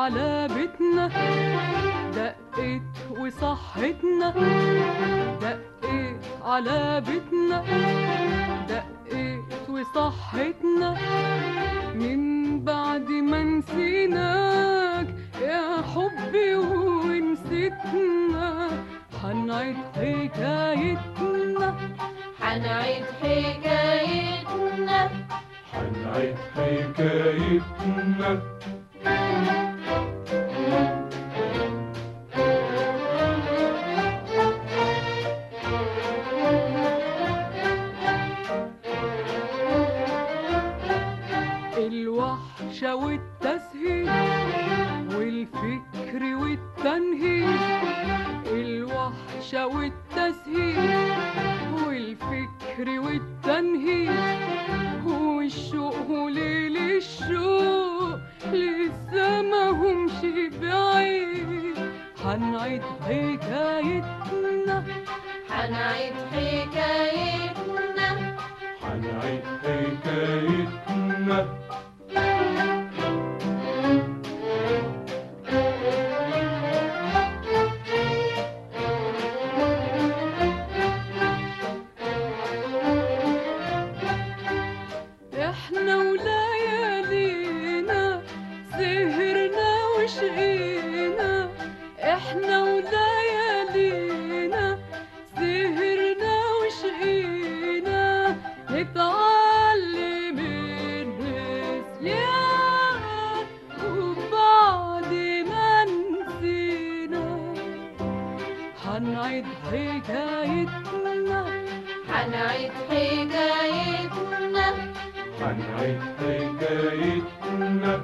على بيتنا دقت وصحتنا دقت على بيتنا دقت وصحتنا من بعد ما نسيناك يا حبي ونسيتنا هنعيد حكايتنا حنعيد حكايتنا هنعيد حكايتنا الوحشة والتسهيل والفكر والتنهيد الوحشة والتسهيل والفكر والتنهيد والشوق وليل الشوق لسه ما همش بعيد هنعيد حكايتنا حنعيد حكايتنا هنعيد حكايتنا احنا وليالينا سهرنا وشقينا احنا وليالينا سهرنا وشقينا نتعلم النسيان وبعد ما نسينا هنعيد حكايتنا حنعيد حكايتنا هنعيد حكايتنا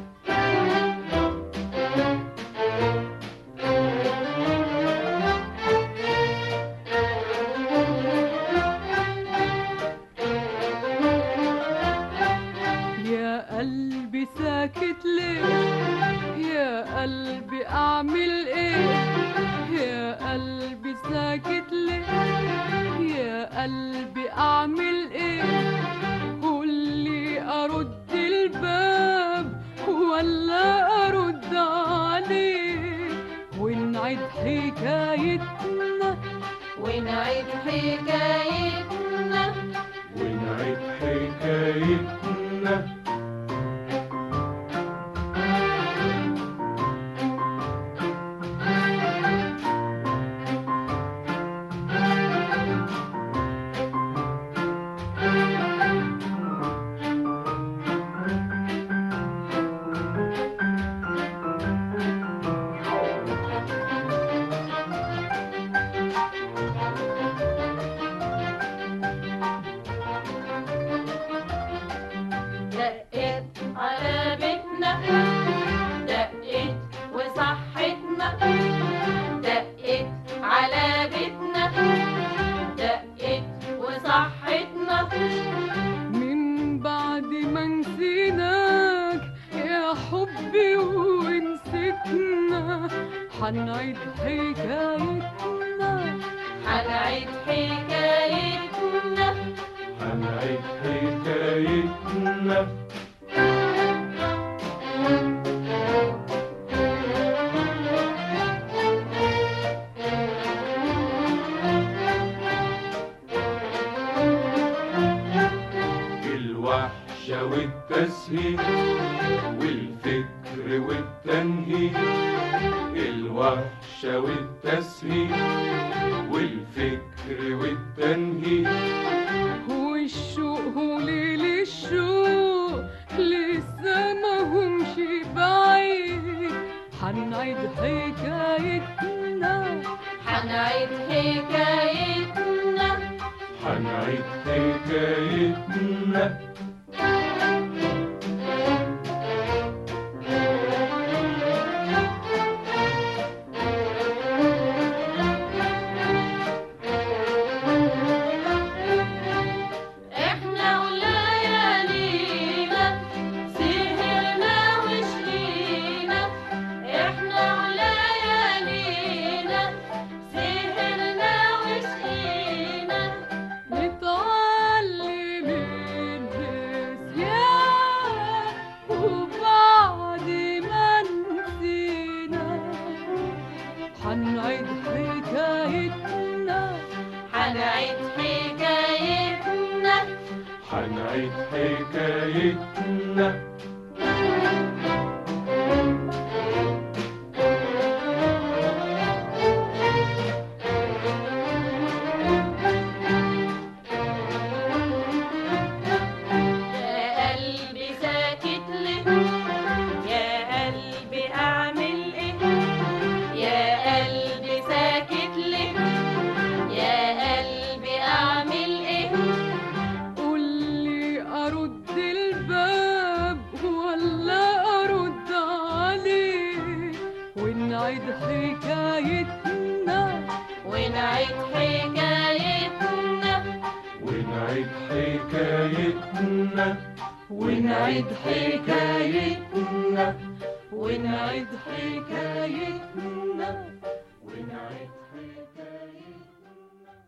يا قلبي ساكت ليه يا قلبي اعمل ايه يا قلبي ساكت ليه يا قلبي اعمل ايه قولي ارد الباب ولا ارد عليه ونعيد حكايتنا ونعيد حكايتنا ونعيد حكايتنا دقت على بيتنا دقت وصحتنا دقت على بيتنا دقت وصحتنا من بعد ما نسيناك يا حبي ونسيتنا هنعيد حكايتنا حنعيد حكايتنا هنعيد حكايتنا الوحشة والتسهيل والفكر والتنهيد الوحشة والتسهيل والفكر والتنهيد والشوق وليل الشوق لسه ما همش بعيد هنعيد حكايتنا حنعيد حكايتنا هنعيد حكايتنا احنا وليالينا سهرنا وشقينا احنا وليالينا سهرنا وشقينا نتعلم النسيان هنعيد حكايتنا يا قلبي ساكت ليه يا قلبي اعمل ايه يا قلبي ساكت ليه يا قلبي اعمل ايه قول لي ارد الباب ولا ارد عليه ونعيد حكايتنا ونعيد حكايتنا ونعيد حكايتنا ونعيد حكايتنا ونعيد ونعيد حكايتنا ونعيد حكايتنا